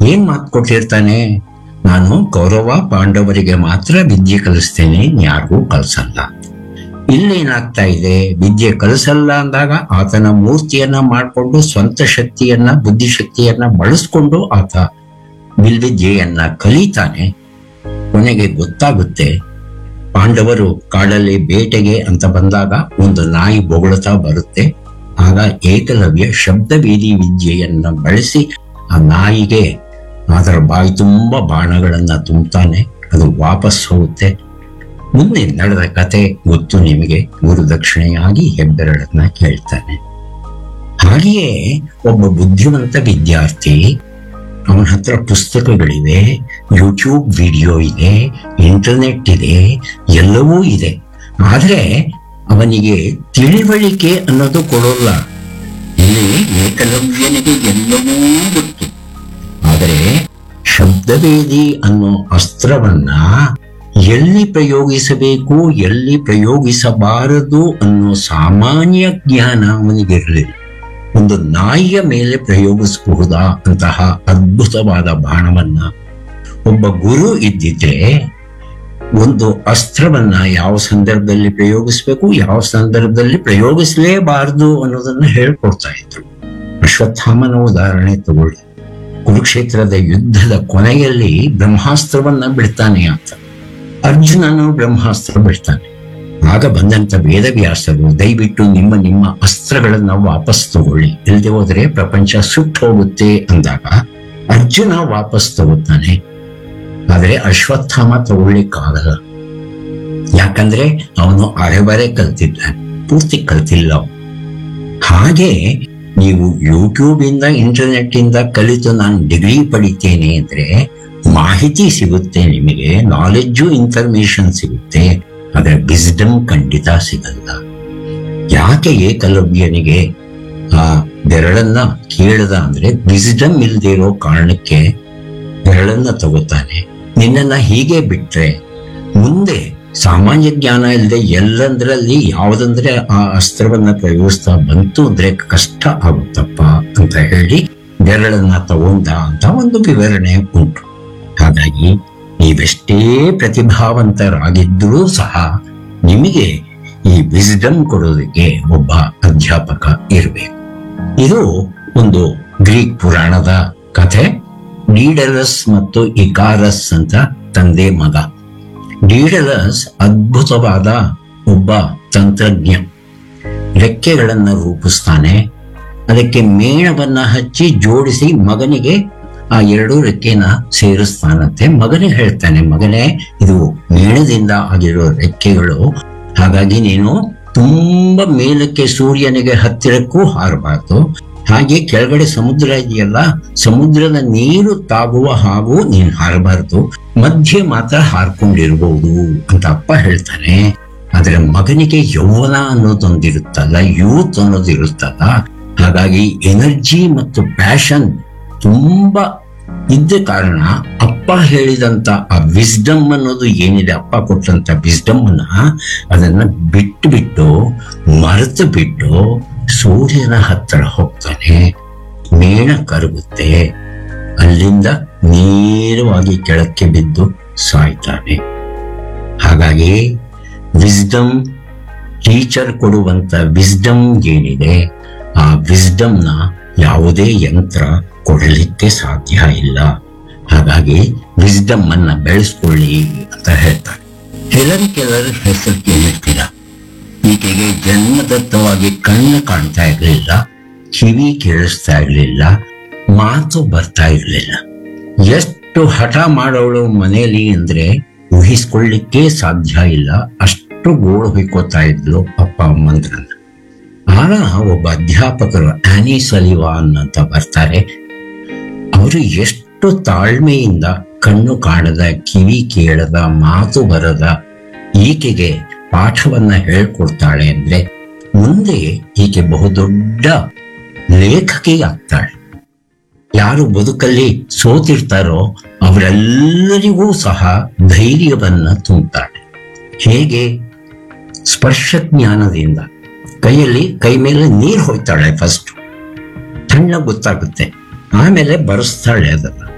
ಏನ್ ಮಾತು ಕೊಟ್ಟಿರ್ತಾನೆ ನಾನು ಕೌರವ ಪಾಂಡವರಿಗೆ ಮಾತ್ರ ವಿದ್ಯೆ ಕಲಿಸ್ತೇನೆ ಯಾರಿಗೂ ಕಲಿಸಲ್ಲ ಇಲ್ಲೇನಾಗ್ತಾ ಇದೆ ವಿದ್ಯೆ ಕಲಿಸಲ್ಲ ಅಂದಾಗ ಆತನ ಮೂರ್ತಿಯನ್ನ ಮಾಡಿಕೊಂಡು ಸ್ವಂತ ಶಕ್ತಿಯನ್ನ ಬುದ್ಧಿಶಕ್ತಿಯನ್ನ ಬಳಸ್ಕೊಂಡು ಆತ ಬಿಲ್ವಿದ್ಯೆಯನ್ನ ಕಲಿತಾನೆ ಕೊನೆಗೆ ಗೊತ್ತಾಗುತ್ತೆ ಪಾಂಡವರು ಕಾಡಲ್ಲಿ ಬೇಟೆಗೆ ಅಂತ ಬಂದಾಗ ಒಂದು ನಾಯಿ ಬೊಗಳುತ್ತಾ ಬರುತ್ತೆ ಆಗ ಏಕಲವ್ಯ ಶಬ್ದವೇದಿ ವಿದ್ಯೆಯನ್ನ ಬಳಸಿ ಆ ನಾಯಿಗೆ ಅದರ ಬಾಯಿ ತುಂಬ ಬಾಣಗಳನ್ನ ತುಂಬುತ್ತಾನೆ ಅದು ವಾಪಸ್ ಹೋಗುತ್ತೆ ಮುಂದೆ ನಡೆದ ಕತೆ ಗೊತ್ತು ನಿಮಗೆ ಗುರುದಕ್ಷಿಣೆಯಾಗಿ ಹೆಬ್ಬೆರಳನ್ನ ಕೇಳ್ತಾನೆ ಹಾಗೆಯೇ ಒಬ್ಬ ಬುದ್ಧಿವಂತ ವಿದ್ಯಾರ್ಥಿ ಅವನ ಹತ್ರ ಪುಸ್ತಕಗಳಿವೆ ಯೂಟ್ಯೂಬ್ ವಿಡಿಯೋ ಇದೆ ಇಂಟರ್ನೆಟ್ ಇದೆ ಎಲ್ಲವೂ ಇದೆ ಆದ್ರೆ ಅವನಿಗೆ ತಿಳಿವಳಿಕೆ ಅನ್ನೋದು ಕೊಡೋಲ್ಲ ಇಲ್ಲಿ ಏಕಲವ್ಯನಿಗೆ ಎಲ್ಲವೂ ಗೊತ್ತು ಆದರೆ ಶಬ್ದವೇದಿ ಅನ್ನೋ ಅಸ್ತ್ರವನ್ನ ಎಲ್ಲಿ ಪ್ರಯೋಗಿಸಬೇಕು ಎಲ್ಲಿ ಪ್ರಯೋಗಿಸಬಾರದು ಅನ್ನೋ ಸಾಮಾನ್ಯ ಜ್ಞಾನ ಅವನಿಗಿರಲಿಲ್ಲ ಒಂದು ನಾಯಿಯ ಮೇಲೆ ಪ್ರಯೋಗಿಸಬಹುದಾ ಅಂತಹ ಅದ್ಭುತವಾದ ಬಾಣವನ್ನ ಒಬ್ಬ ಗುರು ಇದ್ದಿದ್ರೆ ಒಂದು ಅಸ್ತ್ರವನ್ನ ಯಾವ ಸಂದರ್ಭದಲ್ಲಿ ಪ್ರಯೋಗಿಸಬೇಕು ಯಾವ ಸಂದರ್ಭದಲ್ಲಿ ಪ್ರಯೋಗಿಸಲೇಬಾರದು ಅನ್ನೋದನ್ನ ಹೇಳ್ಕೊಡ್ತಾ ಇದ್ರು ಅಶ್ವತ್ಥಾಮನ ಉದಾಹರಣೆ ತಗೊಳ್ಳಿ ಕುರುಕ್ಷೇತ್ರದ ಯುದ್ಧದ ಕೊನೆಯಲ್ಲಿ ಬ್ರಹ್ಮಾಸ್ತ್ರವನ್ನ ಬಿಡ್ತಾನೆ ಅಂತ ಅರ್ಜುನನು ಬ್ರಹ್ಮಾಸ್ತ್ರ ಬಿಡ್ತಾನೆ ಆಗ ಬಂದಂತ ವೇದವ್ಯಾಸರು ದಯವಿಟ್ಟು ನಿಮ್ಮ ನಿಮ್ಮ ಅಸ್ತ್ರಗಳನ್ನ ವಾಪಸ್ ತಗೊಳ್ಳಿ ಇಲ್ಲದೆ ಹೋದ್ರೆ ಪ್ರಪಂಚ ಸುಟ್ಟು ಹೋಗುತ್ತೆ ಅಂದಾಗ ಅರ್ಜುನ ವಾಪಸ್ ತಗೋತಾನೆ ಆದ್ರೆ ಅಶ್ವತ್ಥಾಮ ತಗೊಳ್ಳಿಕ್ಕಾಗಲ್ಲ ಯಾಕಂದ್ರೆ ಅವನು ಅರೆಬರೆ ಕಲ್ತಿದ್ದಾನೆ ಪೂರ್ತಿ ಕಲ್ತಿಲ್ಲ ಅವನು. ಹಾಗೆ ನೀವು ಯೂಟ್ಯೂಬ್ ಇಂದ ಇಂಟರ್ನೆಟ್ ಇಂದ ಕಲಿತು ನಾನು ಡಿಗ್ರಿ ಪಡಿತೇನೆ ಅಂದ್ರೆ ಮಾಹಿತಿ ಸಿಗುತ್ತೆ ನಿಮಗೆ ನಾಲೆಡ್ಜು ಇನ್ಫಾರ್ಮೇಶನ್ ಸಿಗುತ್ತೆ ಆದ್ರೆ ವಿಸ್ಡಮ್ ಖಂಡಿತ ಸಿಗಲ್ಲ ಯಾಕೆ ಏಕಲವ್ಯನಿಗೆ ಆ ಬೆರಳನ್ನ ಕೇಳದ ಅಂದ್ರೆ ವಿಸ್ಡಮ್ ಇಲ್ದೇ ಇರೋ ಕಾರಣಕ್ಕೆ ಬೆರಳನ್ನ ತಗೋತಾನೆ ನಿನ್ನನ್ನ ಹೀಗೆ ಬಿಟ್ರೆ ಮುಂದೆ ಸಾಮಾನ್ಯ ಜ್ಞಾನ ಇಲ್ಲದೆ ಎಲ್ಲಂದ್ರಲ್ಲಿ ಯಾವುದಂದ್ರೆ ಆ ಅಸ್ತ್ರವನ್ನ ಪ್ರಯೋಗಿಸ್ತಾ ಬಂತು ಅಂದ್ರೆ ಕಷ್ಟ ಆಗುತ್ತಪ್ಪ ಅಂತ ಹೇಳಿ ಬೆರಳನ್ನ ತಗೊಂಡ ಅಂತ ಒಂದು ವಿವರಣೆ ಉಂಟು ಹಾಗಾಗಿ ನೀವೆಷ್ಟೇ ಪ್ರತಿಭಾವಂತರಾಗಿದ್ರೂ ಸಹ ನಿಮಗೆ ಈ ವಿಸ್ಡಮ್ ಕೊಡೋದಕ್ಕೆ ಒಬ್ಬ ಅಧ್ಯಾಪಕ ಇರಬೇಕು ಇದು ಒಂದು ಗ್ರೀಕ್ ಪುರಾಣದ ಕಥೆ ಡೀಡಲಸ್ ಮತ್ತು ಇಕಾರಸ್ ಅಂತ ತಂದೆ ಮಗ ಡೀಡಲಸ್ ಅದ್ಭುತವಾದ ಒಬ್ಬ ತಂತ್ರಜ್ಞ ರೆಕ್ಕೆಗಳನ್ನ ರೂಪಿಸ್ತಾನೆ ಅದಕ್ಕೆ ಮೇಣವನ್ನ ಹಚ್ಚಿ ಜೋಡಿಸಿ ಮಗನಿಗೆ ಆ ಎರಡು ರೆಕ್ಕೆನ ಸೇರಿಸ್ತಾನಂತೆ ಮಗನಿಗೆ ಹೇಳ್ತಾನೆ ಮಗನೇ ಇದು ಮೇಣದಿಂದ ಆಗಿರೋ ರೆಕ್ಕೆಗಳು ಹಾಗಾಗಿ ನೀನು ತುಂಬಾ ಮೇಲಕ್ಕೆ ಸೂರ್ಯನಿಗೆ ಹತ್ತಿರಕ್ಕೂ ಹಾರಬಾರ್ದು ಹಾಗೆ ಕೆಳಗಡೆ ಸಮುದ್ರ ಇದೆಯಲ್ಲ ಸಮುದ್ರದ ನೀರು ತಾಗುವ ಹಾಗೂ ನೀನು ಹಾರಬಾರ್ದು ಮಧ್ಯೆ ಮಾತ್ರ ಹಾರ್ಕೊಂಡಿರ್ಬೋದು ಅಂತ ಅಪ್ಪ ಹೇಳ್ತಾನೆ ಆದ್ರೆ ಮಗನಿಗೆ ಯೌವನ ಅನ್ನೋದೊಂದಿರುತ್ತಲ್ಲ ಯೂತ್ ಅನ್ನೋದಿರುತ್ತಲ್ಲ ಹಾಗಾಗಿ ಎನರ್ಜಿ ಮತ್ತು ಪ್ಯಾಷನ್ ತುಂಬಾ ಇದ್ದ ಕಾರಣ ಅಪ್ಪ ಹೇಳಿದಂತ ಆ ವಿಸ್ಡಮ್ ಅನ್ನೋದು ಏನಿದೆ ಅಪ್ಪ ಕೊಟ್ಟಂತ ವಿಸ್ಡಮ್ ಅನ್ನ ಅದನ್ನ ಬಿಟ್ಟು ಬಿಟ್ಟು ಮರೆತು ಬಿಟ್ಟು ಸೂರ್ಯನ ಹತ್ತಿರ ಹೋಗ್ತಾನೆ ಮೇಣ ಕರಗುತ್ತೆ ಅಲ್ಲಿಂದ ನೇರವಾಗಿ ಕೆಳಕ್ಕೆ ಬಿದ್ದು ಸಾಯ್ತಾನೆ ಹಾಗಾಗಿ ವಿಸ್ಡಮ್ ಟೀಚರ್ ಕೊಡುವಂತ ವಿಸ್ಡಮ್ ಏನಿದೆ ಆ ವಿಸ್ಡಮ್ನ ಯಾವುದೇ ಯಂತ್ರ ಕೊಡಲಿಕ್ಕೆ ಸಾಧ್ಯ ಇಲ್ಲ ಹಾಗಾಗಿ ವಿಸ್ಡಮ್ ಅನ್ನ ಬೆಳೆಸ್ಕೊಳ್ಳಿ ಅಂತ ಹೇಳ್ತಾರೆ ಹೆಲನ್ ಕೆಲರ್ ಹೆಸರು ಕೇಳಿರ್ತೀರ ಈಕೆಗೆ ಜನ್ಮದತ್ತವಾಗಿ ಕಣ್ಣು ಕಾಣ್ತಾ ಇರಲಿಲ್ಲ ಕಿವಿ ಕೇಳಿಸ್ತಾ ಇರಲಿಲ್ಲ ಮಾತು ಬರ್ತಾ ಇರಲಿಲ್ಲ ಎಷ್ಟು ಹಠ ಮಾಡೋಳು ಮನೆಯಲ್ಲಿ ಅಂದ್ರೆ ಊಹಿಸ್ಕೊಳ್ಳಿಕ್ಕೆ ಸಾಧ್ಯ ಇಲ್ಲ ಅಷ್ಟು ಗೋಳು ಹೊಯ್ಕೋತಾ ಇದ್ಲು ಅಪ್ಪ ಅಮ್ಮಂದ್ರನ್ನ ಆಗ ಒಬ್ಬ ಅಧ್ಯಾಪಕರು ಆನಿ ಸಲಿವಾನ್ ಅಂತ ಬರ್ತಾರೆ ಅವರು ಎಷ್ಟು ತಾಳ್ಮೆಯಿಂದ ಕಣ್ಣು ಕಾಣದ ಕಿವಿ ಕೇಳದ ಮಾತು ಬರದ ಈಕೆಗೆ ಪಾಠವನ್ನ ಹೇಳ್ಕೊಡ್ತಾಳೆ ಅಂದ್ರೆ ಮುಂದೆ ಈಕೆ ಬಹುದೊಡ್ಡ ಲೇಖಕಿ ಆಗ್ತಾಳೆ ಯಾರು ಬದುಕಲ್ಲಿ ಸೋತಿರ್ತಾರೋ ಅವರೆಲ್ಲರಿಗೂ ಸಹ ಧೈರ್ಯವನ್ನ ತುಂಬುತ್ತಾಳೆ ಹೇಗೆ ಸ್ಪರ್ಶ ಜ್ಞಾನದಿಂದ ಕೈಯಲ್ಲಿ ಕೈ ಮೇಲೆ ನೀರು ಹೋಯ್ತಾಳೆ ಫಸ್ಟ್ ತಣ್ಣ ಗೊತ್ತಾಗುತ್ತೆ ಆಮೇಲೆ ಬರೆಸ್ತಾಳೆ ಅದನ್ನ